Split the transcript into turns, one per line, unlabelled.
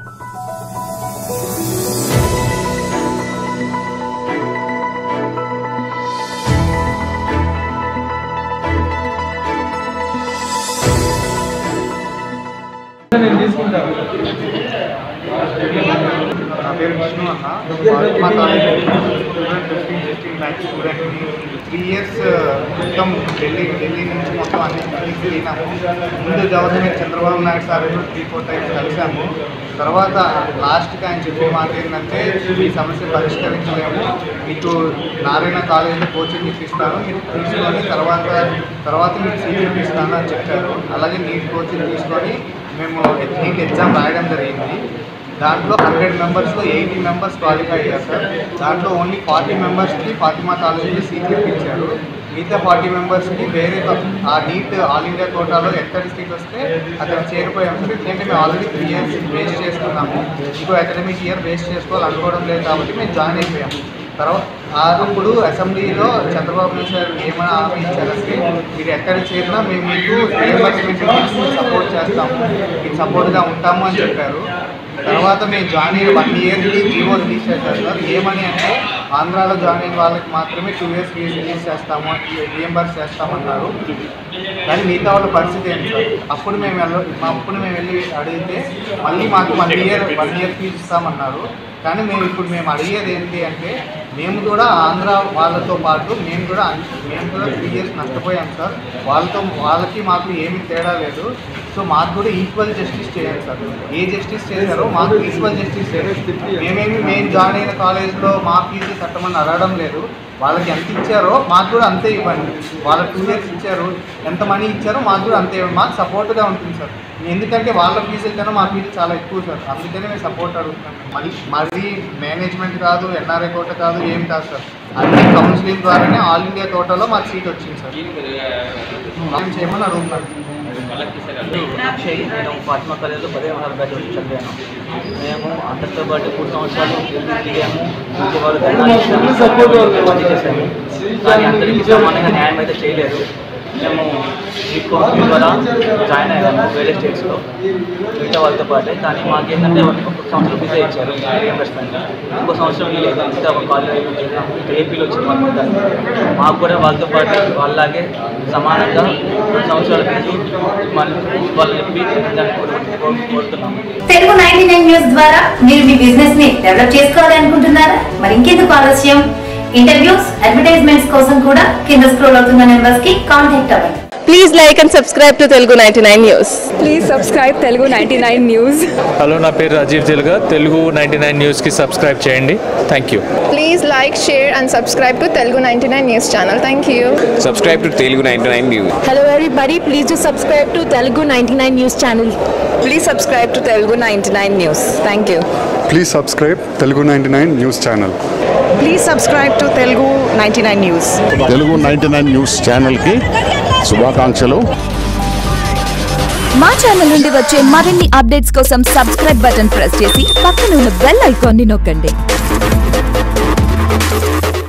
నేను తీసుకుంటాను
నా పేరు విష్ణు అన్న మా college student fifteen sixteen batch స్టూడెంట్ని త్రీ ఇయర్స్ మొత్తం ఢిల్లీ ఢిల్లీ నుంచి మొత్తం అన్ని అన్ని తిరిగినాము ముందు government Chandrababu Naidu sir three four times కలిసాము తర్వాత లాస్ట్కి ఆయన చెప్పిన మాట ఏంటంటే ఈ సమస్య పరిష్కరించలేము మీకు నారాయణ కాలేజీలో కోచింగ్ ఇప్పిస్తాను మీరు తీసుకొని తర్వాత తర్వాత మీకు సీట్ ఇప్పిస్తాను అని చెప్పారు అలాగే నీట్ కోచింగ్ తీసుకొని మేము నీట్ ఎగ్జామ్ రాయడం జరిగింది దాంట్లో హండ్రెడ్ మెంబర్స్లో ఎయిటీ మెంబర్స్ క్వాలిఫై అయ్యారు సార్ దాంట్లో ఓన్లీ ఫార్టీ మెంబర్స్కి ఫాతిమా కాలేజీలో సీట్లు ఇప్పించారు మిగతా ఫార్టీ మెంబర్స్కి వేరే ఆ నీట్ ఆల్ ఇండియా కోటాలో ఎక్కడ సీట్ వస్తే అక్కడ చేరిపోయాం సార్ ఎందుకంటే మేము ఆల్రెడీ త్రీ ఇయర్స్ వేస్ట్ చేస్తున్నాము ఇంకో అకాడమిక్ ఇయర్ వేస్ట్ చేసుకోవాలనుకోవడం లేదు కాబట్టి మేము జాయిన్ అయిపోయాము తర్వాత ఆ- అప్పుడు అసెంబ్లీలో చంద్రబాబు నాయుడు సార్ ఏమైనా హామీ ఇచ్చారంటే మీరు ఎక్కడ చేరినా మేము మీకు రియంబర్స్మెంట్ సపోర్ట్ చేస్తాము మీకు సపోర్ట్గా ఉంటాము అని చెప్పారు తర్వాత మేము జాయిన్ అయిన వన్ ఇయర్కి జీవో రిలీజ్ చేశారు సార్ ఏమని అంటే ఆంధ్రాలో జాయిన్ అయిన వాళ్ళకి మాత్రమే టూ ఇయర్స్ ఫీజు రిలీజ్ చేస్తాము రియంబర్స్ చేస్తామన్నారు కానీ మిగతా వాళ్ళ పరిస్థితి ఏంటి సార్ అప్పుడు మేము వెళ్ళ అప్పుడు మేము వెళ్ళి అడిగితే మళ్ళీ మాకు one year one year fee ఇస్తామన్నారు కానీ మేము ఇప్పుడు మేము అడిగేది ఏంటి అంటే మేము కూడా ఆంధ్ర వాళ్ళతో పాటు మేము కూడా అన్- మేము కూడా త్రీ ఇయర్స్ నష్టపోయాం సార్ వాళ్ళతో వాళ్ళకి మాకు ఏమీ తేడా లేదు సో మాకు కూడా ఈక్వల్ జస్టిస్ చేయాలి సార్ ఏ జస్టిస్ చేశారో మాకు ఈక్వల్ జస్టిస్ చేయాలి మేమేమి మేము జాయిన్ అయిన కాలేజ్లో మా ఫీజు కట్టమని అడగడం లేదు వాళ్ళకి ఎంత ఇచ్చారో మాకు కూడా అంతే ఇవ్వండి వాళ్ళ టూ ఇయర్స్ ఇచ్చారు ఎంత మనీ ఇచ్చారో మాకు కూడా అంతే ఇవ్వండి మాకు సపోర్ట్గా ఉంటుంది సార్ ఎందుకంటే వాళ్ళ ఫీజుల కన్నా మా ఫీజు చాలా ఎక్కువ సార్ అందుకనే మేము సపోర్ట్ అడుగుతాం మళ్ళీ మరి మేనేజ్మెంట్ కాదు ఎన్ఆర్ఐ కోట కాదు ఏం కాదు సార్ అన్ని కౌన్సిలింగ్ ద్వారానే ఆల్ ఇండియా కోటాలో మాకు సీట్ వచ్చింది సార్ మేము చేయమని అడుగుతాను
అక్షయ్ నేను ఫాతిమా కాలేజ్లో పదిహేను వందల బ్యాచ్ వచ్చి చదివాను మేము అందరితో పాటు మూడు సంవత్సరాలు ఢిల్లీ తిరిగాము విజయవాడ ధర్నాలు పని చేశాము కానీ అందరికీ సమానంగా న్యాయం అయితే చేయలేదు మేము ఈ కోర్సు ద్వారా జాయిన్ అయ్యాము వేరే స్టేట్స్లో మిగతా వాళ్ళతో పాటే కానీ మాకు ఏంటంటే ఒక సంవత్సరం ఫీజే ఇచ్చారు రియంబర్స్మెంట్ ఇంకో సంవత్సరం లేదు మిగతా ఒక కాలేజ్ ఏపీలో వచ్చింది మాకు ఇంకా. మాకు కూడా వాళ్ళతో పాటు వాళ్ళలాగే సమానంగా రెండు సంవత్సరాల ఫీజు మళ్ళీ వాళ్ళు చెప్పి కోరుతున్నాము
తెలుగు నైన్టీ నైన్ న్యూస్ ద్వారా మీరు మీ బిజినెస్ ని డెవలప్ చేసుకోవాలి అనుకుంటున్నారా మరి ఇంకెందుకు ఆలస్యం ఇంటర్వ్యూస్ అడ్వర్టైజ్మెంట్స్ కోసం కూడా కింద స్క్రోల్ అవుతున్న నెంబర్స్ కి కాంటాక్ట్ అవ్వండి
Please like and subscribe to Telugu 99 News.
Please subscribe Telugu ninety nine news
hello నా పేరు రాజీవ్ తెలుగా తెలుగు నైంటీ నైన్ న్యూస్కి సబ్స్క్రైబ్ చేయండి thank you
Please like, share and subscribe to Telugu 99 News channel. Thank you.
subscribe to Telugu 99 News.
Hello everybody, please do subscribe to Telugu 99 News channel.
Please subscribe to Telugu ninety nine news thank you
please subscribe Telugu ninety nine news channel
please subscribe to Telugu ninety nine news
Telugu ninety nine news ఛానల్కి శుభాకాంక్షలు
మా channel నుండి వచ్చే మరిన్ని updates కోసం subscribe button press చేసి పక్కన ఉన్న బెల్ ఐకాన్ని నొక్కండి